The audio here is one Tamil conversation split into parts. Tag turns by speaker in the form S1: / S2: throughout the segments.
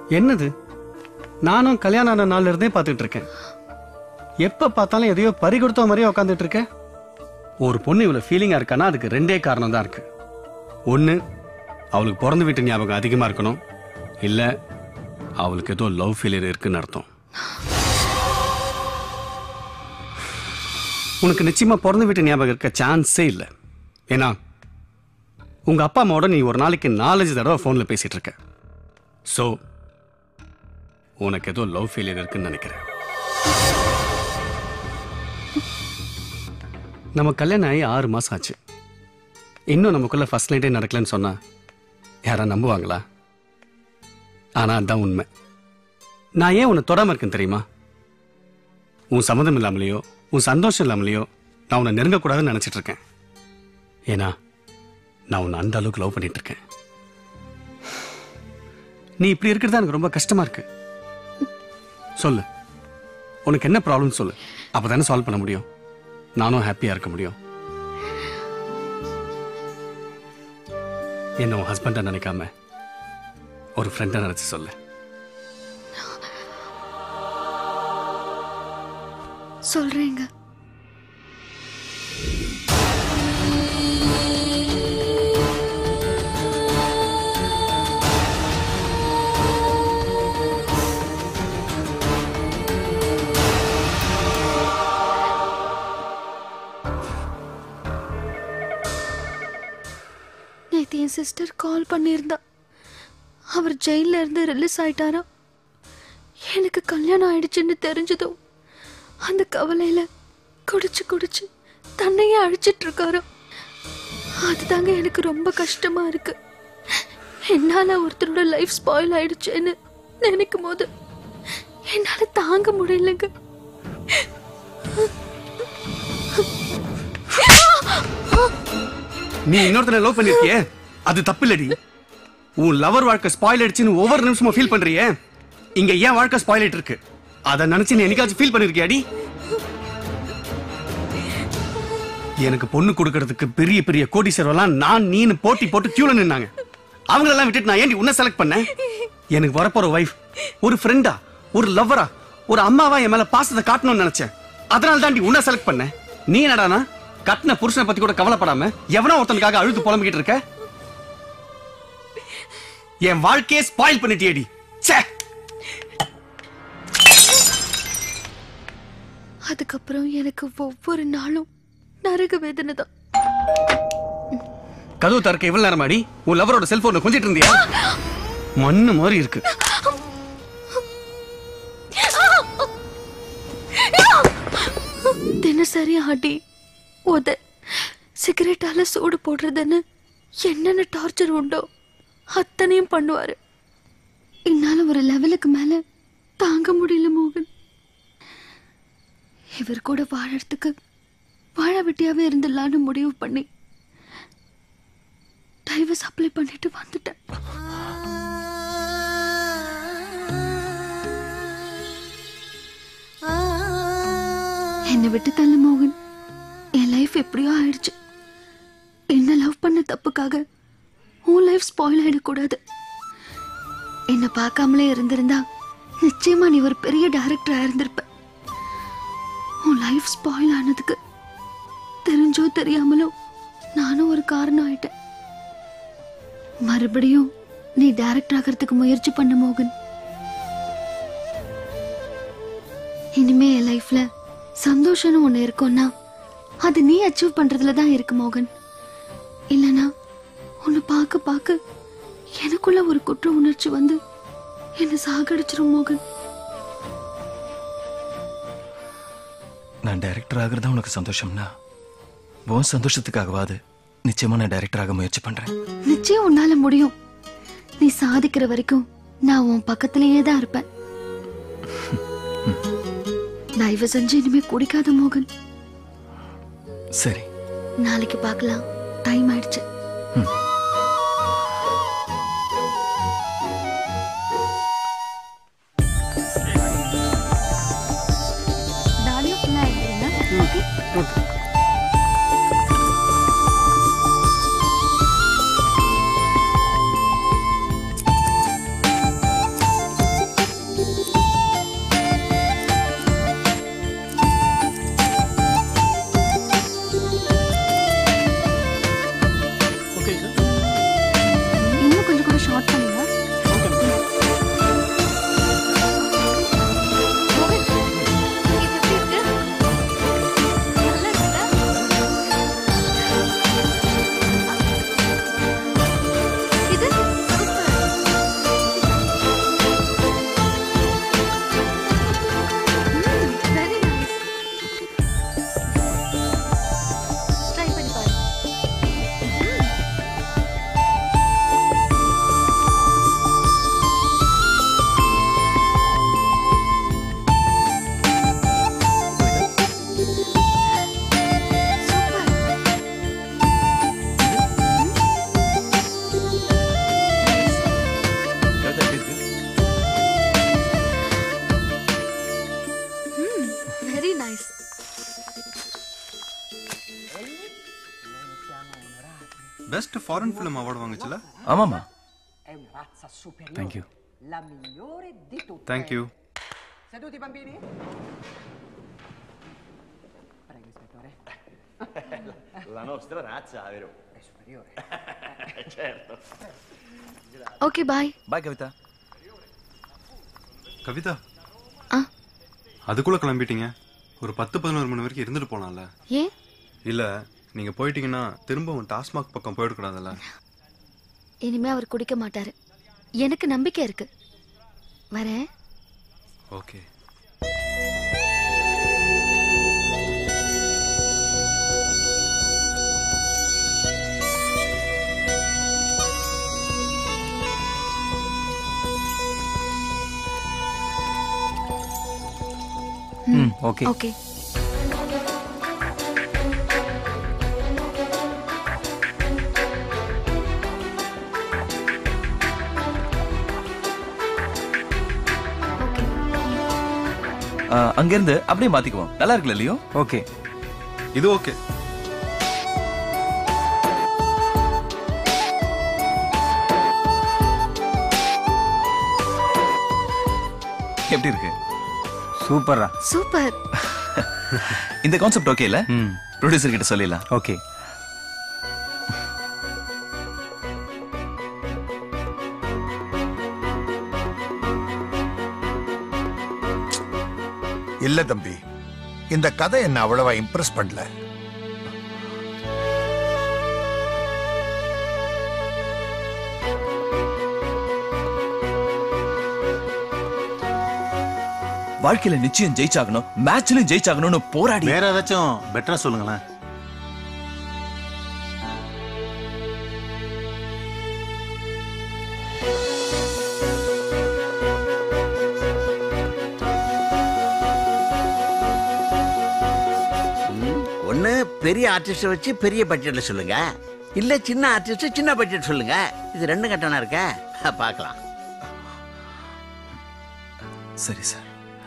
S1: என்னது நானும் கல்யாணம் ஆன நாள்ல இருந்தே பார்த்துட்டு இருக்கேன் எப்ப பார்த்தாலும் எதையோ பறி கொடுத்த மாதிரியே உட்காந்துட்டு இருக்க ஒரு பொண்ணு இவ்வளவு ஃபீலிங்கா இருக்கானா அதுக்கு ரெண்டே காரணம் தான் இருக்கு ஒண்ணு அவளுக்கு பிறந்த வீட்டு ஞாபகம் அதிகமா இருக்கணும் இல்ல அவளுக்கு ஏதோ லவ் ஃபெயிலியர் இருக்குன்னு அர்த்தம் உனக்கு நிச்சயமா பிறந்த வீட்டு ஞாபகம் இருக்க சான்ஸே இல்ல ஏன்னா உங்க அப்பா அம்மாவோட நீ ஒரு நாளைக்கு நாலஞ்சு தடவை போன்ல பேசிட்டு இருக்க சோ உனக்கு ஏதோ லவ் ஃபெயிலியர் இருக்குன்னு நினைக்கிறேன் நம்ம கல்யாணம் ஆகி ஆறு மாசம் ஆச்சு இன்னும் நமக்குள்ள ஃபர்ஸ்ட் நைட்டே நடக்கலன்னு சொன்னா யாரா நம்புவாங்களா ஆனா அதான் உண்மை நான் ஏன் உன்னை தொடாம இருக்கேன் தெரியுமா உன் சம்மந்தம் இல்லாமலையோ உன் சந்தோஷம் இல்லாமலையோ நான் உன்னை நெருங்கக்கூடாதுன்னு நினைச்சிட்டு இருக்கேன் ஏன்னா நான் உன்னை அந்த அளவுக்கு லவ் பண்ணிட்டு இருக்கேன் நீ இப்படி இருக்கிறது எனக்கு ரொம்ப கஷ்டமா இருக்கு சொல்லு உனக்கு என்ன ப்ராப்ளம் சொல்லு அப்பதானே சால்வ் பண்ண முடியும் நானும் ஹாப்பியா இருக்க முடியும் என்ன உன் ஹஸ்பண்டா நினைக்காம ஒரு ஃப்ரெண்டா நினைச்சு சொல்லு
S2: சொல்றேங்க நேத்து என் சிஸ்டர் கால் பண்ணியிருந்தா அவர் ஜெயில இருந்து ரிலீஸ் ஆயிட்டாரா எனக்கு கல்யாணம் ஆயிடுச்சுன்னு தெரிஞ்சதும் அந்த கவலையில குடிச்சு குடிச்சு தன்னையே அழிச்சிட்டு இருக்காரோ அதுதாங்க எனக்கு ரொம்ப கஷ்டமா இருக்கு என்னால ஒருத்தரோட லைஃப் ஸ்பாயில் ஆயிடுச்சேன்னு நினைக்கும் போது என்னால தாங்க முடியலங்க
S1: நீ இன்னொருத்தனை லவ் பண்ணிருக்கியே அது தப்பு இல்லடி உன் லவர் வாழ்க்கை ஸ்பாயில் ஆயிடுச்சுன்னு ஒவ்வொரு நிமிஷமும் ஃபீல் பண்றியே இங்க ஏன் வாழ்க்கை ஸ்பாயில் ஆயிட்டு இருக்கு அதை நினைச்சு நீ என்னைக்காச்சும் ஃபீல் பண்ணிருக்கியாடி எனக்கு பொண்ணு கொடுக்கறதுக்கு பெரிய பெரிய கோடீஸ்வரெல்லாம் நான் நீனு போட்டி போட்டு கியூல நின்னாங்க அவங்களெல்லாம் விட்டுட்டு நான் ஏன்டி உன்னை செலக்ட் பண்ணேன் எனக்கு வரப்போற வைஃப் ஒரு ஃப்ரெண்டா ஒரு லவ்வரா ஒரு அம்மாவா என் மேல பாசத்தை காட்டணும்னு நினைச்சேன் அதனால தாண்டி உன்னை செலக்ட் பண்ணேன் நீ என்னடானா கட்டின புருஷனை பத்தி கூட கவலைப்படாம எவனோ ஒருத்தனுக்காக அழுது புலம்பிக்கிட்டு இருக்க என் வாழ்க்கையே ஸ்பாயில் பண்ணிட்டியேடி ச்சே
S2: அதுக்கப்புறம் எனக்கு ஒவ்வொரு நாளும் நரக வேதனை தான்
S1: கதவு திறக்க இவ்வளவு நேரமாடி உன் லவரோட செல்போன்ல கொஞ்சிட்டு இருந்தியா மண்ணு மாதிரி இருக்கு
S2: தினசரி அடி உத சிகரெட்டால சூடு போடுறதுன்னு என்னென்ன டார்ச்சர் உண்டோ அத்தனையும் பண்ணுவாரு என்னால ஒரு லெவலுக்கு மேல தாங்க முடியல மோகன் இவர் கூட வாழறதுக்கு வாழ வெட்டியாவே இருந்துடலான்னு முடிவு பண்ணி டைவர்ஸ் அப்ளை பண்ணிட்டு வந்துட்டேன் என்னை விட்டு தள்ள மோகன் என் லைஃப் எப்படியோ ஆயிடுச்சு என்ன லவ் பண்ண தப்புக்காக உன் லைஃப் ஸ்பாயில் ஆயிடக்கூடாது என்னை பார்க்காமலே இருந்திருந்தா நிச்சயமா நீ ஒரு பெரிய டைரக்டரா இருந்திருப்ப உன் லைஃப் ஸ்பாயில் ஆனதுக்கு தெரிஞ்சோ தெரியாமலோ நானும் ஒரு காரணம் ஆயிட்டேன் மறுபடியும் நீ டைரக்டர் ஆகிறதுக்கு முயற்சி பண்ண மோகன் இனிமே என் லைஃப்ல சந்தோஷம்னு ஒண்ணு இருக்கும்னா அது நீ அச்சீவ் பண்றதுல தான் இருக்கு மோகன் இல்லனா உன்னை பார்க்க பார்க்க எனக்குள்ள ஒரு குற்ற உணர்ச்சி வந்து என்னை சாகடிச்சிரும் மோகன்
S3: நான் டைரக்டர் ஆகிறதா உனக்கு சந்தோஷம்னா உன் சந்தோஷத்துக்காகவாது நிச்சயமா நான் டைரக்டர் ஆக முயற்சி பண்றேன்
S2: நிச்சயம் உன்னால முடியும் நீ சாதிக்கிற வரைக்கும் நான் உன் பக்கத்திலேயே தான் இருப்பேன் தயவு செஞ்சு இனிமே குடிக்காத மோகன்
S3: சரி
S2: நாளைக்கு பார்க்கலாம் டைம் ஆயிடுச்சு தாடியும் ஃபுல்லா எடுத்துருங்க okay
S4: best foreign film award வாங்குச்சுல
S3: ஆமாமா
S5: È una razza superiore.
S1: Thank you
S5: La migliore di tutte.
S4: Thank you
S5: Seduti bambini? Prego, ispettore.
S6: La nostra razza, vero?
S5: È superiore.
S6: certo.
S2: Okay bye
S3: bye Kavitha
S4: Kavitha
S2: ஆ
S4: அதுக்குள்ள கிளம்பிட்டீங்க ஒரு பத்து பதினோரு மணி வரைக்கும் இருந்துட்டு போலாம்ல
S2: ஏன்
S4: இல்ல நீங்க போயிட்டீங்கன்னா திரும்பவும் டாஸ்மாக் பக்கம் போயிடக்கூடாதுல்ல
S2: இனிமே அவர் குடிக்க மாட்டாரு எனக்கு நம்பிக்கை இருக்கு வரேன்
S4: ஓகே
S1: ம் ஓகே
S2: ஓகே ஓகே
S3: அங்கிருந்து அப்படியே மாத்திக்குவோம் நல்லா இருக்குல்ல இல்லையோ
S1: ஓகே
S4: இது ஓகே
S3: எப்படி இருக்கு
S1: சூப்பரா
S2: சூப்பர்
S3: இந்த கான்செப்ட் ஓகே இல்ல
S1: ம்
S3: ப்ரொடியூசர் கிட்ட சொல்லிடலாம்
S1: ஓகே
S7: இல்ல தம்பி இந்த கதை என்ன அவ்வளவா இம்ப்ரெஸ் பண்ணல
S3: வாழ்க்கையில நிச்சயம் ஜெயிச்சாகணும் மேட்ச்லயும் ஜெயிச்சாகணும்னு போராடி
S6: வேற ஏதாச்சும் பெட்டரா சொல்லுங்களேன்
S8: ஒண்ணு பெரிய ஆர்டிஸ்ட வச்சு பெரிய பட்ஜெட்ல சொல்லுங்க இல்ல சின்ன ஆர்டிஸ்ட் சின்ன பட்ஜெட் சொல்லுங்க இது ரெண்டு கட்டணம் இருக்க பார்க்கலாம்
S3: சரி சார்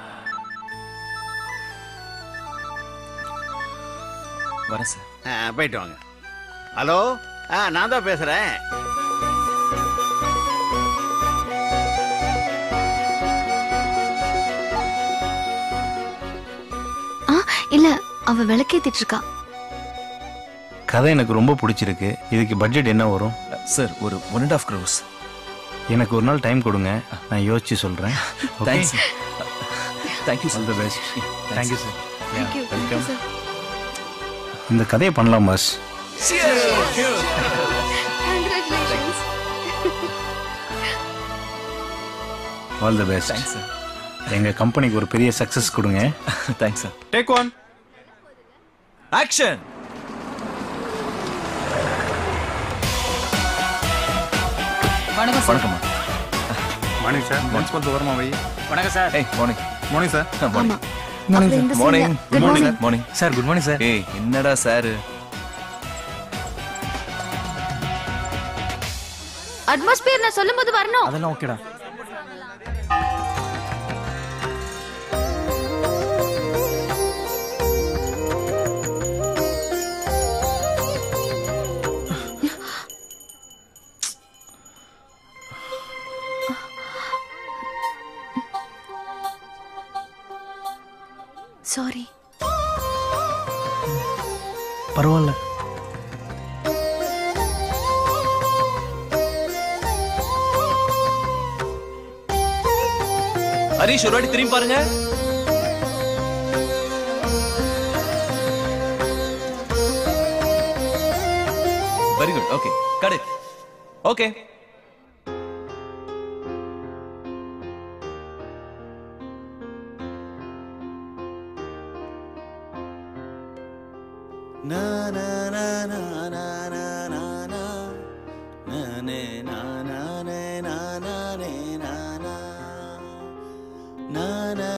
S3: வரேன் சார்
S8: ஆ, போயிட்டு வாங்க ஹலோ ஆ நான் தான் பேசுறேன்
S2: ஆ இல்ல அவ விளக்கேத்திட்டு இருக்கா
S1: கதை எனக்கு ரொம்ப பிடிச்சிருக்கு இதுக்கு பட்ஜெட் என்ன வரும்
S3: சார் ஒரு ஒன் அண்ட் ஆஃப் க்ரோஸ்
S1: எனக்கு ஒரு நாள் டைம் கொடுங்க நான் யோசிச்சு சொல்றேன்
S3: thanks thank you
S1: all the best thank you sir
S2: thank you thank you sir
S1: இந்த கதையை பண்ணலாம் boss
S2: congratulations
S1: all the best
S3: thanks sir
S1: எங்க கம்பெனிக்கு ஒரு பெரிய சக்சஸ் கொடுங்க
S3: thanks sir
S4: take one
S3: action வணக்கம்மா
S4: மார்னிங் சார் ஒன்ஸ் கொஞ்சம் வரமா வை
S3: ஏய் மார்னிங்
S4: மார்னிங் சார்
S3: மார்னிங்
S2: அப்புறம் இந்த
S3: morning
S2: good morning
S3: morning
S1: sir good morning sir
S3: ஏய் என்னடா சார்
S2: அட்மாஸ்பியர் நான் சொல்லும்போது வரணும்
S1: அதெல்லாம் ஓகேடா
S2: சாரி
S1: பரவாயில்ல
S3: ஹரிஷ் ஒரு வாட்டி திரும்பி பாருங்க very good okay cut okay
S6: Na na na na na na na na na na na na na na na na na na